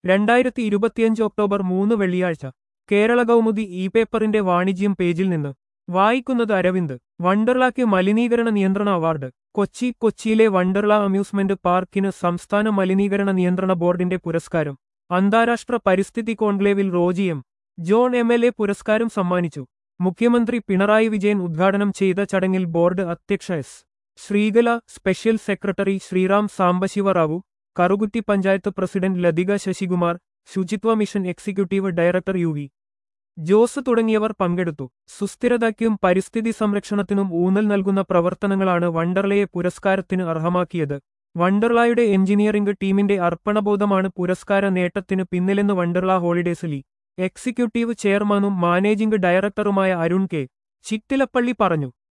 രണ്ടായിരത്തി ഇരുപത്തിയഞ്ച് ഒക്ടോബർ മൂന്ന് വെള്ളിയാഴ്ച കേരള കൗമുദി ഇ പേപ്പറിന്റെ വാണിജ്യം പേജിൽ നിന്ന് വായിക്കുന്നത് അരവിന്ദ് വണ്ടർലാക്ക് മലിനീകരണ നിയന്ത്രണ അവാർഡ് കൊച്ചി കൊച്ചിയിലെ വണ്ടർല അമ്യൂസ്മെന്റ് പാർക്കിന് സംസ്ഥാന മലിനീകരണ നിയന്ത്രണ ബോർഡിന്റെ പുരസ്കാരം അന്താരാഷ്ട്ര പരിസ്ഥിതി കോൺക്ലേവിൽ റോജിയം ജോൺ എം എൽ എ പുരസ്കാരം സമ്മാനിച്ചു മുഖ്യമന്ത്രി പിണറായി വിജയൻ ഉദ്ഘാടനം ചെയ്ത ചടങ്ങിൽ ബോർഡ് അധ്യക്ഷ S Sreekala special secretary Sriram Sambasivarao Karukutty panchayat president Lathika Sasikumar Suchitwa mission executive director U V Jose തുടങ്ങിയവർ പങ്കെടുത്തു സുസ്ഥിരതയ്ക്കും പരിസ്ഥിതി സംരക്ഷണത്തിനും ഊന്നൽ നൽകുന്ന പ്രവർത്തനങ്ങളാണ് വണ്ടർലയെ പുരസ്കാരത്തിന് അർഹമാക്കിയത് വണ്ടർലായുടെ എഞ്ചിനീയറിംഗ് ടീമിന്റെ അർപ്പണബോധമാണ് പുരസ്കാര നേട്ടത്തിന് പിന്നിലെന്ന് വണ്ടർല ഹോളിഡേസ് എക്സിക്യൂട്ടീവ് ചെയർമാനും മാനേജിംഗ് ഡയറക്ടറുമായ അരുൺ കെ ചിറ്റിലപ്പള്ളി പറഞ്ഞു